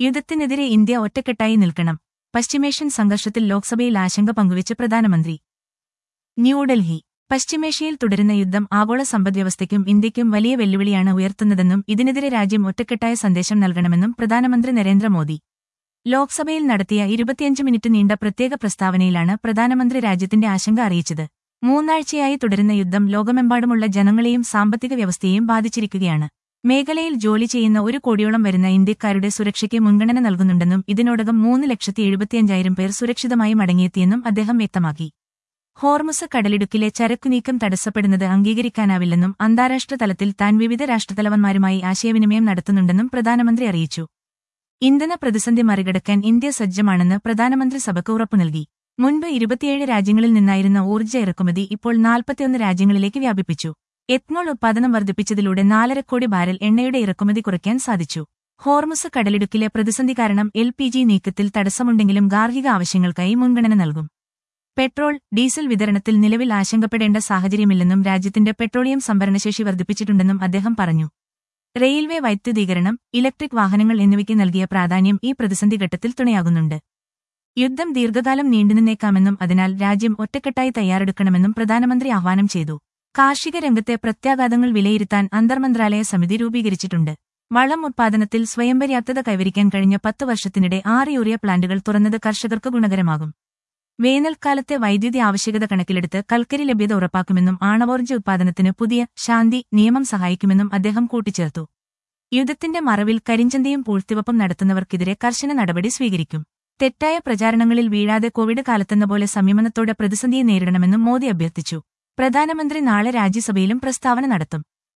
യുദ്ധത്തിനെതിരെ India ഒറ്റക്കെട്ടായി നിൽക്കണം പശ്ചിമേഷ്യൻ സംഘർഷത്തിൽ ലോക്സഭയിൽ ആശങ്ക പങ്കുവച്ച് പ്രധാനമന്ത്രി ന്യൂഡൽഹി പശ്ചിമേഷ്യയിൽ തുടരുന്ന യുദ്ധം ആഗോള സമ്പദ്വ്യവസ്ഥയ്ക്കും ഇന്ത്യയ്ക്കും വലിയ വെല്ലുവിളിയാണ് ഉയർത്തുന്നതെന്നും ഇതിനെതിരെ രാജ്യം ഒറ്റക്കെട്ടായ സന്ദേശം നൽകണമെന്നും പ്രധാനമന്ത്രി നരേന്ദ്രമോദി ലോക്സഭയിൽ നടത്തിയ ഇരുപത്തിയഞ്ച് മിനിറ്റ് നീണ്ട പ്രത്യേക പ്രസ്താവനയിലാണ് പ്രധാനമന്ത്രി രാജ്യത്തിന്റെ ആശങ്ക അറിയിച്ചത് മൂന്നാഴ്ചയായി തുടരുന്ന യുദ്ധം ലോകമെമ്പാടുമുള്ള ജനങ്ങളെയും സാമ്പത്തിക വ്യവസ്ഥയെയും ബാധിച്ചിരിക്കുകയാണ് മേഖലയിൽ ജോലി ചെയ്യുന്ന ഒരു കോടിയോളം വരുന്ന ഇന്ത്യക്കാരുടെ സുരക്ഷയ്ക്ക് മുൻഗണന നൽകുന്നുണ്ടെന്നും ഇതിനോടകം മൂന്ന് ലക്ഷത്തി എഴുപത്തിയഞ്ചായിരം പേർ സുരക്ഷിതമായി മടങ്ങിയെത്തിയെന്നും അദ്ദേഹം വ്യക്തമാക്കി ഹോർമുസ് കടലിടുക്കിലെ ചരക്കുനീക്കം തടസ്സപ്പെടുന്നത് അംഗീകരിക്കാനാവില്ലെന്നും അന്താരാഷ്ട്ര തലത്തിൽ താൻ വിവിധ രാഷ്ട്രതലവന്മാരുമായി ആശയവിനിമയം നടത്തുന്നുണ്ടെന്നും പ്രധാനമന്ത്രി അറിയിച്ചു ഇന്ധന പ്രതിസന്ധി മറികടക്കാൻ ഇന്ത്യ സജ്ജമാണെന്ന് പ്രധാനമന്ത്രി സഭയ്ക്ക് ഉറപ്പു നൽകി മുൻപ് ഇരുപത്തിയേഴ് രാജ്യങ്ങളിൽ നിന്നായിരുന്ന ഊർജ്ജ ഇറക്കുമതി ഇപ്പോൾ നാൽപ്പത്തിയൊന്ന് രാജ്യങ്ങളിലേക്ക് വ്യാപിപ്പിച്ചു എത്നോൾ ഉത്പാദനം വർദ്ധിപ്പിച്ചതിലൂടെ നാലര കോടി ബാരൽ എണ്ണയുടെ ഇറക്കുമതി കുറയ്ക്കാൻ സാധിച്ചു ഹോർമുസ് കടലിടുക്കിലെ പ്രതിസന്ധി കാരണം എൽ പി ജി നീക്കത്തിൽ തടസ്സമുണ്ടെങ്കിലും ഗാർഹിക ആവശ്യങ്ങൾക്കായി മുൻഗണന നൽകും പെട്രോൾ ഡീസൽ വിതരണത്തിൽ നിലവിൽ ആശങ്കപ്പെടേണ്ട സാഹചര്യമില്ലെന്നും രാജ്യത്തിന്റെ പെട്രോളിയം സംഭരണശേഷി വർദ്ധിപ്പിച്ചിട്ടുണ്ടെന്നും അദ്ദേഹം പറഞ്ഞു റെയിൽവേ വൈദ്യുതീകരണം ഇലക്ട്രിക് വാഹനങ്ങൾ എന്നിവയ്ക്ക് നൽകിയ പ്രാധാന്യം ഈ പ്രതിസന്ധി ഘട്ടത്തിൽ തുണയാകുന്നുണ്ട് യുദ്ധം ദീർഘകാലം നീണ്ടുനിന്നേക്കാമെന്നും അതിനാൽ രാജ്യം ഒറ്റക്കെട്ടായി തയ്യാറെടുക്കണമെന്നും പ്രധാനമന്ത്രി ആഹ്വാനം ചെയ്തു കാർഷിക രംഗത്തെ പ്രത്യാഘാതങ്ങൾ വിലയിരുത്താൻ അന്തർമന്ത്രാലയ സമിതി രൂപീകരിച്ചിട്ടുണ്ട് വളം ഉത്പാദനത്തിൽ സ്വയം പര്യാപ്തത കൈവരിക്കാൻ കഴിഞ്ഞ പത്ത് വർഷത്തിനിടെ ആറ് യൂറിയ പ്ലാന്റുകൾ തുറന്നത് കർഷകർക്ക് ഗുണകരമാകും വേനൽക്കാലത്തെ വൈദ്യുതി ആവശ്യകത കണക്കിലെടുത്ത് കൽക്കരി ലഭ്യത ഉറപ്പാക്കുമെന്നും ആണവോർജ്ജ ഉത്പാദനത്തിന് പുതിയ ശാന്തി നിയമം സഹായിക്കുമെന്നും അദ്ദേഹം കൂട്ടിച്ചേർത്തു യുദ്ധത്തിന്റെ മറവിൽ കരിഞ്ചന്തയും പൂഴ്ത്തിവപ്പും നടത്തുന്നവർക്കെതിരെ കർശന നടപടി സ്വീകരിക്കും തെറ്റായ പ്രചാരണങ്ങളിൽ വീഴാതെ കോവിഡ് കാലത്തെന്ന പോലെ സംയമനത്തോടെ പ്രതിസന്ധിയെ നേരിടണമെന്നും മോദി അഭ്യർത്ഥിച്ചു പ്രധാനമന്ത്രി നാളെ രാജ്യസഭയിലും പ്രസ്താവന നടത്തും